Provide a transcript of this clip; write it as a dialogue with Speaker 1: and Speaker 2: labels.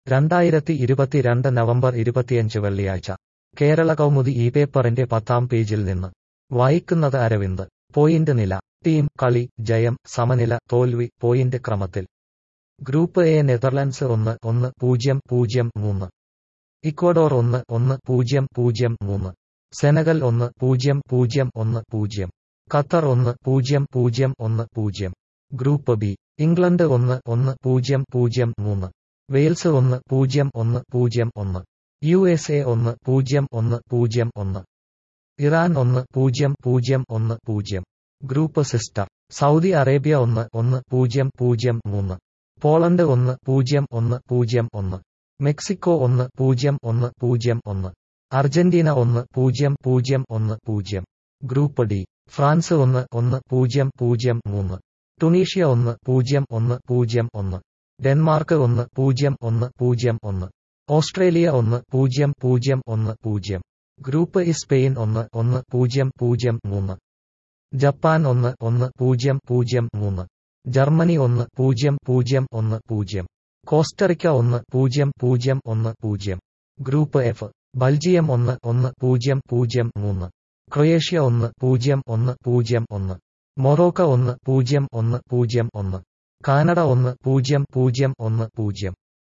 Speaker 1: രണ്ടായിരത്തി ഇരുപത്തിരണ്ട് നവംബർ ഇരുപത്തിയഞ്ച് വെള്ളിയാഴ്ച കേരള കൗമുദി ഈ പേപ്പറിന്റെ പത്താം പേജിൽ നിന്ന് വായിക്കുന്നത് അരവിന്ദ് പോയിന്റ് നില ടീം കളി ജയം സമനില തോൽവി പോയിന്റ് ക്രമത്തിൽ ഗ്രൂപ്പ് എ നെതർലൻഡ്സ് ഒന്ന് ഒന്ന് പൂജ്യം പൂജ്യം മൂന്ന് ഇക്വഡോർ ഒന്ന് ഒന്ന് പൂജ്യം പൂജ്യം മൂന്ന് സെനഗൽ ഒന്ന് പൂജ്യം പൂജ്യം ഒന്ന് പൂജ്യം ഖത്തർ ഒന്ന് പൂജ്യം പൂജ്യം ഒന്ന് പൂജ്യം ഗ്രൂപ്പ് ബി ഇംഗ്ലണ്ട് ഒന്ന് ഒന്ന് പൂജ്യം പൂജ്യം മൂന്ന് വെയിൽസ് ഒന്ന് പൂജ്യം ഒന്ന് പൂജ്യം ഒന്ന് യു എസ് എ ഒന്ന് പൂജ്യം ഒന്ന് പൂജ്യം ഒന്ന് ഇറാൻ ഒന്ന് പൂജ്യം പൂജ്യം ഒന്ന് പൂജ്യം ഗ്രൂപ്പ് സിസ്റ്റർ സൗദി അറേബ്യ ഒന്ന് ഒന്ന് പൂജ്യം പൂജ്യം മൂന്ന് പോളണ്ട് ഒന്ന് പൂജ്യം ഒന്ന് പൂജ്യം ഒന്ന് മെക്സിക്കോ ഒന്ന് പൂജ്യം ഒന്ന് പൂജ്യം ഒന്ന് അർജന്റീന ഒന്ന് പൂജ്യം പൂജ്യം ഒന്ന് പൂജ്യം ഗ്രൂപ്പ് ഡി ഫ്രാൻസ് ഒന്ന് ഒന്ന് പൂജ്യം പൂജ്യം മൂന്ന് ടുണീഷ്യ ഒന്ന് പൂജ്യം ഒന്ന് പൂജ്യം ഒന്ന് ഡെൻമാർക്ക് ഒന്ന് പൂജ്യം ഒന്ന് പൂജ്യം ഒന്ന് ഓസ്ട്രേലിയ ഒന്ന് പൂജ്യം പൂജ്യം ഒന്ന് പൂജ്യം ഗ്രൂപ്പ് ഇ സ്പെയിൻ ഒന്ന് ഒന്ന് പൂജ്യം പൂജ്യം മൂന്ന് ജപ്പാൻ ഒന്ന് ഒന്ന് പൂജ്യം പൂജ്യം മൂന്ന് ജർമ്മനി ഒന്ന് പൂജ്യം പൂജ്യം ഒന്ന് പൂജ്യം കോസ്റ്ററിക്ക ഒന്ന് പൂജ്യം പൂജ്യം ഒന്ന് പൂജ്യം ഗ്രൂപ്പ് എഫ് ബൽജിയം ഒന്ന് ഒന്ന് പൂജ്യം പൂജ്യം മൂന്ന് ക്രൊയേഷ്യ ഒന്ന് പൂജ്യം ഒന്ന് പൂജ്യം ഒന്ന് മൊറോക്ക ഒന്ന് പൂജ്യം ഒന്ന് പൂജ്യം ഒന്ന് കാനഡ ഒന്ന് പൂജ്യം പൂജ്യം ഒന്ന് പൂജ്യം